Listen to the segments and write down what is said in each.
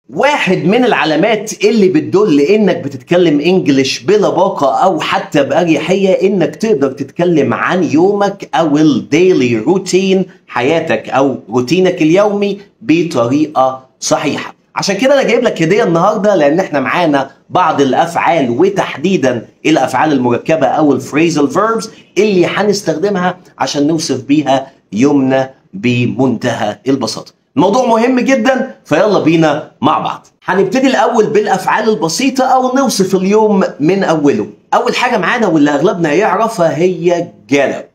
واحد من العلامات اللي بتدل انك بتتكلم انجليش بلباقة او حتى بأريحية انك تقدر تتكلم عن يومك او الديلي روتين حياتك او روتينك اليومي بطريقة صحيحة عشان كده انا جايب لك هديه النهارده لان احنا معانا بعض الافعال وتحديدا الافعال المركبه او الفريزل فيربز اللي هنستخدمها عشان نوصف بيها يومنا بمنتهى البساطه الموضوع مهم جدا فيلا بينا مع بعض هنبتدي الاول بالافعال البسيطه او نوصف اليوم من اوله اول حاجه معانا واللي اغلبنا يعرفها هي get up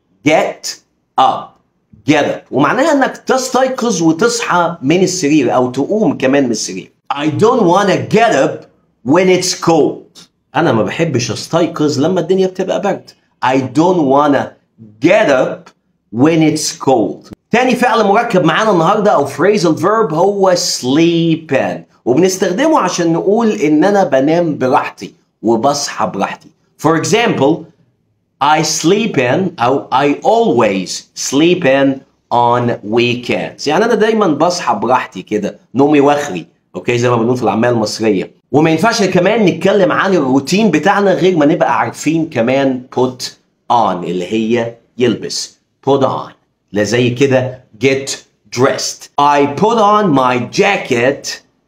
get up get up ومعناها انك تستيقظ وتصحى من السرير او تقوم كمان من السرير I don't wanna get up when it's cold انا ما بحبش استيقظ لما الدنيا بتبقى برد I don't wanna get up when it's cold تاني فعل مركب معانا النهارده او phrasal verb هو sleeping وبنستخدمه عشان نقول ان انا بنام براحتي وبصحى براحتي for example I sleep in أو I always sleep in on weekends يعني أنا دايما بصحى براحتي كده نومي وخري أوكي زي ما بنقول في العامية المصرية وما ينفعش كمان نتكلم عن الروتين بتاعنا غير ما نبقى عارفين كمان put on اللي هي يلبس put on لا زي كده get dressed I put on my jacket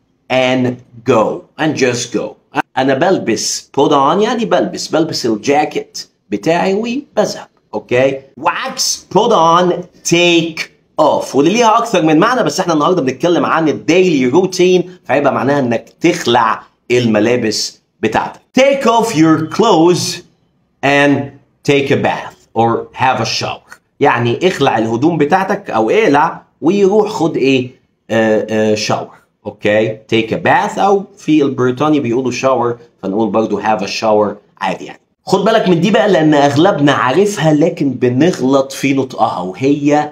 and go and just go انا بلبس put on يعني بلبس بلبس الجاكيت بتاعي وبذهب اوكي وعكس put on take off واللي ليها اكثر من معنى بس احنا النهارده بنتكلم عن الديلي روتين فهيبقى معناها انك تخلع الملابس بتاعتك take off your clothes and take a bath or have a shower يعني اخلع الهدوم بتاعتك او اقلع ويروح خد ايه آه آه شاور اوكي take a bath او في البريطاني بيقولوا شاور فنقول برضو have a shower عادي يعني خد بالك من دي بقى لان اغلبنا عارفها لكن بنغلط في نطقها وهي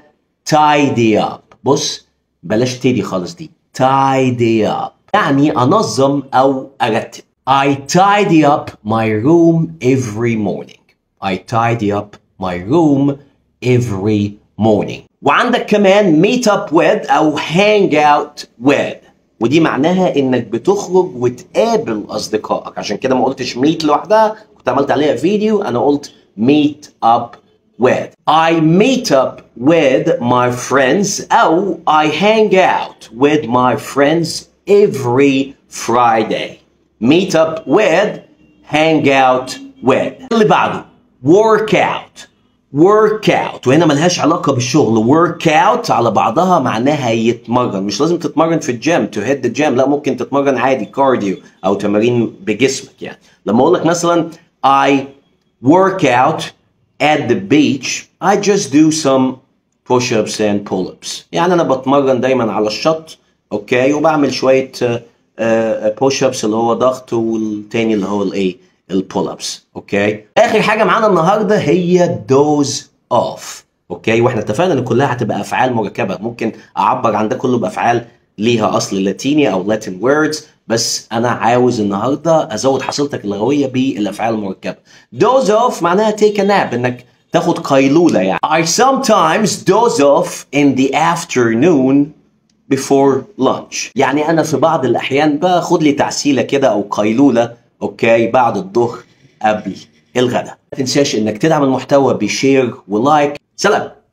tidy up بص بلاش تيدي خالص دي tidy up يعني انظم او ارتب I tidy up my room every morning I tidy up my room every morning وعندك كمان meet up with او hang out with ودي معناها انك بتخرج وتقابل اصدقائك عشان كده ما قلتش meet لوحدها كنت عملت عليها فيديو انا قلت meet up with I meet up with my friends او I hang out with my friends every Friday meet up with hang out with اللي بعده work out work out وهنا ملهاش علاقة بالشغل work out على بعضها معناها يتمرن مش لازم تتمرن في الجيم to hit the gym لا ممكن تتمرن عادي كارديو أو تمارين بجسمك يعني لما أقول لك مثلا I work out at the beach I just do some push-ups and pull-ups يعني أنا بتمرن دايما على الشط أوكي وبعمل شوية push-ups اللي هو ضغط والتاني اللي هو الإيه البول ابس اوكي اخر حاجه معانا النهارده هي دوز اوف اوكي واحنا اتفقنا ان كلها هتبقى افعال مركبه ممكن اعبر عن ده كله بافعال ليها اصل لاتيني او لاتين ووردز بس انا عاوز النهارده ازود حصيلتك اللغويه بالافعال المركبه دوز اوف معناها تيك ناب انك تاخد قيلوله يعني I sometimes doze off in the afternoon before lunch يعني انا في بعض الاحيان باخد لي تعسيله كده او قيلوله اوكي بعد الظهر قبل الغداء ما تنساش انك تدعم المحتوى بشير ولايك سلام